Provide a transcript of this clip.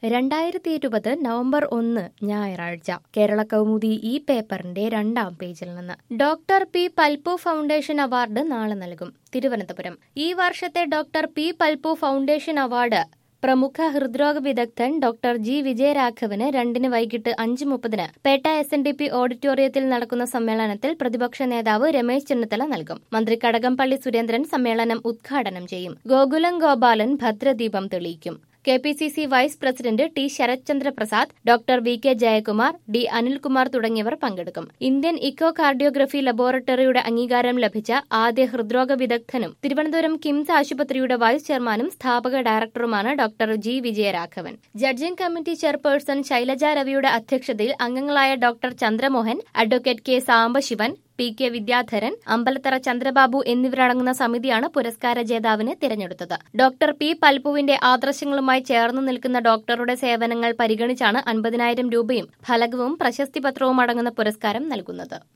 രണ്ടായിരത്തി ഇരുപത് നവംബർ ഒന്ന് ഞായറാഴ്ച കേരള കൗമുദി ഈ പേപ്പറിന്റെ രണ്ടാം പേജിൽ നിന്ന് doctor P Palpu foundation award നാളെ നൽകും തിരുവനന്തപുരം ഈ വർഷത്തെ doctor P Palpu foundation award പ്രമുഖ ഹൃദ്രോഗ വിദഗ്ധൻ ഡോക്ടർ ജി വിജയരാഘവന് രണ്ടിന് വൈകിട്ട് അഞ്ച് മുപ്പതിന് Petta S N D P ഓഡിറ്റോറിയത്തിൽ നടക്കുന്ന സമ്മേളനത്തിൽ പ്രതിപക്ഷ നേതാവ് രമേശ് ചെന്നിത്തല നൽകും മന്ത്രി കടകംപള്ളി സുരേന്ദ്രൻ സമ്മേളനം ഉദ്ഘാടനം ചെയ്യും ഗോകുലം ഗോപാലൻ ഭദ്രദീപം തെളിയിക്കും K P C C vice president T Sarathchandra Prasad doctor V K Jayakumar D Anilkumar തുടങ്ങിയവർ പങ്കെടുക്കും ഇന്ത്യൻ ഇക്കോ കാർഡിയോഗ്രഫി ലബോറട്ടറിയുടെ അംഗീകാരം ലഭിച്ച ആദ്യ ഹൃദ്രോഗ വിദഗ്ധനും തിരുവനന്തപുരം കിംസ് ആശുപത്രിയുടെ വൈസ് ചെയർമാനും സ്ഥാപക ഡയറക്ടറുമാണ് doctor G Vijayaraghavan judging committee chairperson Shailaja രവിയുടെ അധ്യക്ഷതയിൽ അംഗങ്ങളായ doctor Chandramohan advocate K Sambasivan P K Vidyadharan Ambalathara Chandrababu എന്നിവരടങ്ങുന്ന സമിതിയാണ് പുരസ്കാര ജേതാവിനെ തിരഞ്ഞെടുത്തത് ഡോക്ടർ പി പൽപുവിന്റെ ആദർശങ്ങളുമായി ചേർന്ന് നിൽക്കുന്ന ഡോക്ടറുടെ സേവനങ്ങൾ പരിഗണിച്ചാണ് അൻപതിനായിരം രൂപയും ഫലകവും പ്രശസ്തിപത്രവും അടങ്ങുന്ന പുരസ്കാരം നൽകുന്നത്